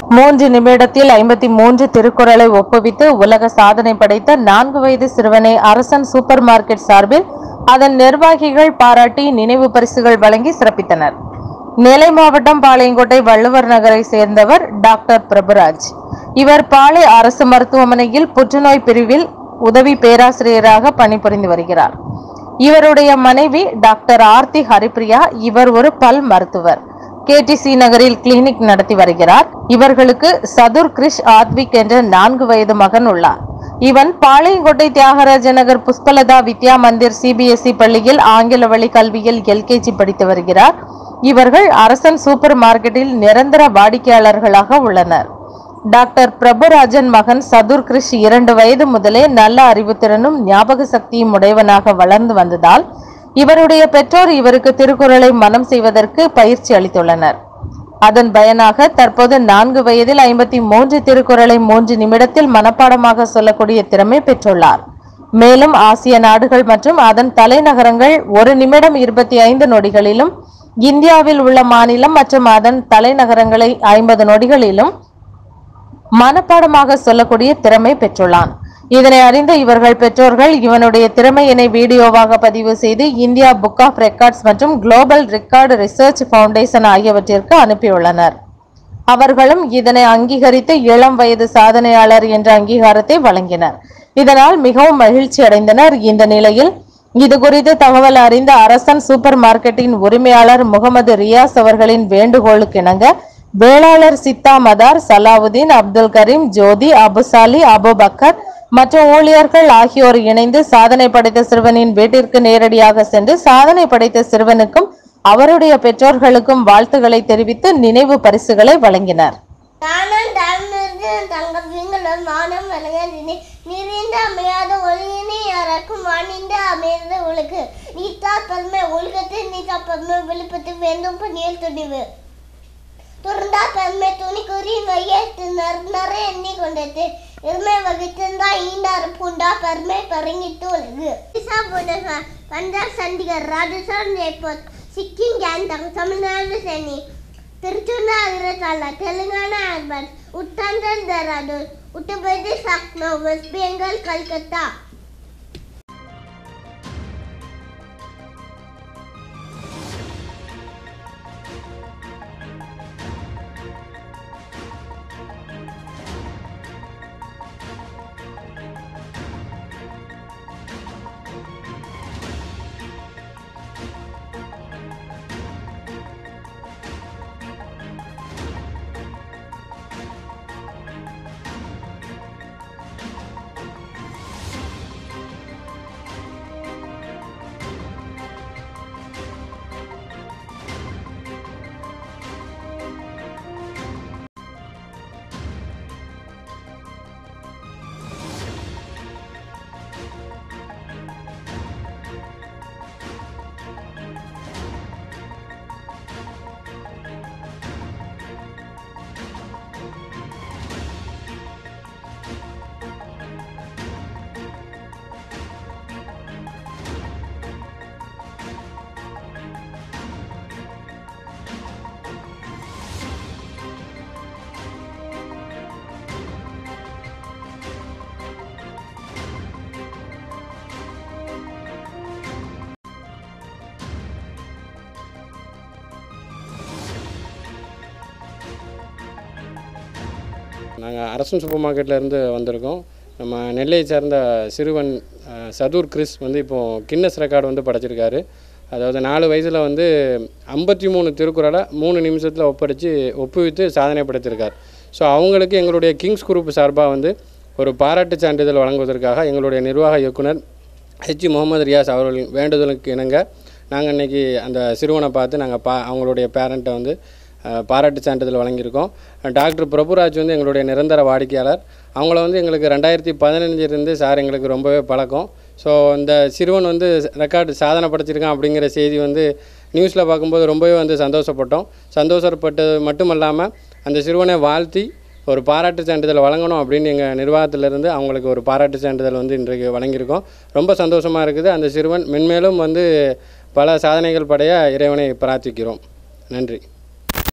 மூன்று நிமிடத்தில் ஐம்பத்தி மூன்று திருக்குறளை ஒப்புவித்து உலக சாதனை படைத்த நான்கு வயது சிறுவனை அரசன் சூப்பர் மார்க்கெட் சார்பில் அதன் நிர்வாகிகள் பாராட்டி நினைவு பரிசுகள் வழங்கி சிறப்பித்தனர் நெல்லை மாவட்டம் பாளையங்கோட்டை வள்ளுவர் நகரை சேர்ந்தவர் டாக்டர் பிரபுராஜ் இவர் பாளை அரசு மருத்துவமனையில் புற்றுநோய் பிரிவில் உதவி பேராசிரியராக பணிபுரிந்து வருகிறார் இவருடைய மனைவி டாக்டர் ஆர்த்தி ஹரிப்ரியா இவர் ஒரு பல் மருத்துவர் கேடிசி நகரில் கிளினிக் நடத்தி வருகிறார் இவர்களுக்கு சதுர் கிரிஷ் ஆத்விக் என்ற நான்கு வயது மகன் உள்ளார் இவன் பாளையங்கோட்டை தியாகராஜ நகர் புஷ்பலதா வித்யா மந்திர் சிபிஎஸ்இ பள்ளியில் ஆங்கில வழி கல்வியில் எல்கேஜி படித்து வருகிறார் இவர்கள் அரசன் சூப்பர் மார்க்கெட்டில் நிரந்தர வாடிக்கையாளர்களாக உள்ளனர் டாக்டர் பிரபுராஜன் மகன் சதுர் கிரிஷ் இரண்டு வயது முதலே நல்ல அறிவுத்திறனும் ஞாபக சக்தியும் உடையவனாக வளர்ந்து வந்ததால் இவருடைய பெற்றோர் இவருக்கு திருக்குறளை மனம் செய்வதற்கு பயிற்சி அளித்துள்ளனர் அதன் பயனாக தற்போது நான்கு வயதில் ஐம்பத்தி மூன்று திருக்குறளை மூன்று நிமிடத்தில் மனப்பாடமாக சொல்லக்கூடிய திறமை பெற்றுள்ளார் மேலும் ஆசிய நாடுகள் மற்றும் அதன் தலைநகரங்கள் ஒரு நிமிடம் இருபத்தி ஐந்து நொடிகளிலும் இந்தியாவில் உள்ள மாநிலம் மற்றும் அதன் தலைநகரங்களை ஐம்பது நொடிகளிலும் மனப்பாடமாக சொல்லக்கூடிய திறமை பெற்றுள்ளான் இதனை அறிந்த இவர்கள் பெற்றோர்கள் இவனுடைய திறமையினை வீடியோவாக பதிவு செய்து இந்தியா புக் ஆஃப் ரெக்கார்ட்ஸ் மற்றும் குளோபல் ரெக்கார்டு ரிசர்ச் ஃபவுண்டேஷன் ஆகியவற்றிற்கு அனுப்பியுள்ளனர் அவர்களும் இதனை அங்கீகரித்து இளம் வயது சாதனையாளர் என்ற அங்கீகாரத்தை வழங்கினர் இதனால் மிகவும் மகிழ்ச்சி அடைந்தனர் இந்த நிலையில் இது குறித்து தகவல் அறிந்த அரசன் சூப்பர் மார்க்கெட்டின் உரிமையாளர் முகமது ரியாஸ் அவர்களின் வேண்டுகோளுக்கு இணங்க வேளாளர் சித்தா மதார் சலாவுதீன் அப்துல் கரீம் ஜோதி அபுசாலி அபுபக்கர் மற்றும் ஊழியர்கள் ஆகியோர் இணைந்து சாதனை படைத்த சிறுவனின் வீட்டிற்கு நேரடியாக சென்று சாதனை படைத்த சிறுவனுக்கும் அவருடைய பெற்றோர்களுக்கும் வாழ்த்துக்களை தெரிவித்து நினைவு பரிசுகளை வழங்கினர் நானும் தாழ்ந்திருந்து தங்கள் நீங்களும் நானும் விளங்கினே நிறைந்த அமையாத ஒளியினை யாருக்கும் வாணிந்த அமைந்த உலகு நீத்தா பன்மை ஒழுக்கத்தை நீத்தா பன்மை விழுப்பத்து வேண்டும் பணியில் துணிவு துறந்தா தன்மை துணி குறி வையத்து நர எண்ணி கொண்டது எருமை வகித்திருந்தா ஈண்டார் பூண்டா பருமை பரங்கிட்டு உலகு இசா புனக பஞ்சாப் சண்டிகர் ராஜஸ்தான் ஜெய்ப்பூர் சிக்கிம் கேந்தம் தமிழ்நாடு சென்னை திருச்சூர்ல அகிரத்தாலா தெலுங்கானா அர்பன் உத்தராகண்ட் தேராதூன் உத்தரப்பிரதேஷ் லக்னோ வெஸ்ட் பெங்கால் கல்கத்தா நாங்கள் அரசன் சூப்பர் மார்க்கெட்டில் இருந்து வந்திருக்கோம் நம்ம நெல்லையை சேர்ந்த சிறுவன் அஹ், சதுர் கிறிஸ் வந்து இப்போது கின்னஸ் ரெக்கார்டு வந்து படைச்சிருக்காரு அதாவது நாலு வயசில் வந்து ஐம்பத்தி மூணு திருக்குறளை மூணு நிமிஷத்தில் ஒப்படைச்சு ஒப்புவித்து சாதனை படைத்திருக்கார் ஸோ அவங்களுக்கு எங்களுடைய கிங்ஸ் குரூப் சார்பாக வந்து ஒரு பாராட்டு சான்றிதழ் வழங்குவதற்காக எங்களுடைய நிர்வாக இயக்குனர் ஹெச் முகமது ரியாஸ் அவர்களின் வேண்டுதலுக்கு இணங்க நாங்கள் இன்றைக்கி அந்த சிறுவனை பார்த்து நாங்கள் பா அவங்களுடைய பேரண்ட்டை வந்து அஹ், பாராட்டு சான்றிதழ் வழங்கியிருக்கோம் டாக்டர் பிரபுராஜ் வந்து எங்களுடைய நிரந்தர வாடிக்கையாளர் அவங்கள வந்து எங்களுக்கு ரெண்டாயிரத்தி பதினஞ்சிலிருந்து சார் எங்களுக்கு ரொம்பவே பழக்கம் ஸோ இந்த சிறுவன் வந்து ரெக்கார்டு சாதனை படைச்சிருக்கான் அப்படிங்கிற செய்தி வந்து நியூஸில் பார்க்கும்போது ரொம்பவே வந்து சந்தோஷப்பட்டோம் சந்தோஷப்பட்டது மட்டும் இல்லாமல் அந்த சிறுவனை வாழ்த்தி ஒரு பாராட்டு சான்றிதழ் வழங்கணும் அப்படின்னு எங்கள் நிர்வாகத்திலிருந்து அவங்களுக்கு ஒரு பாராட்டு சான்றிதழ் வந்து இன்றைக்கு வழங்கியிருக்கோம் ரொம்ப சந்தோஷமாக இருக்குது அந்த சிறுவன் மென்மேலும் வந்து பல சாதனைகள் படைய இறைவனை பிரார்த்திக்கிறோம் நன்றி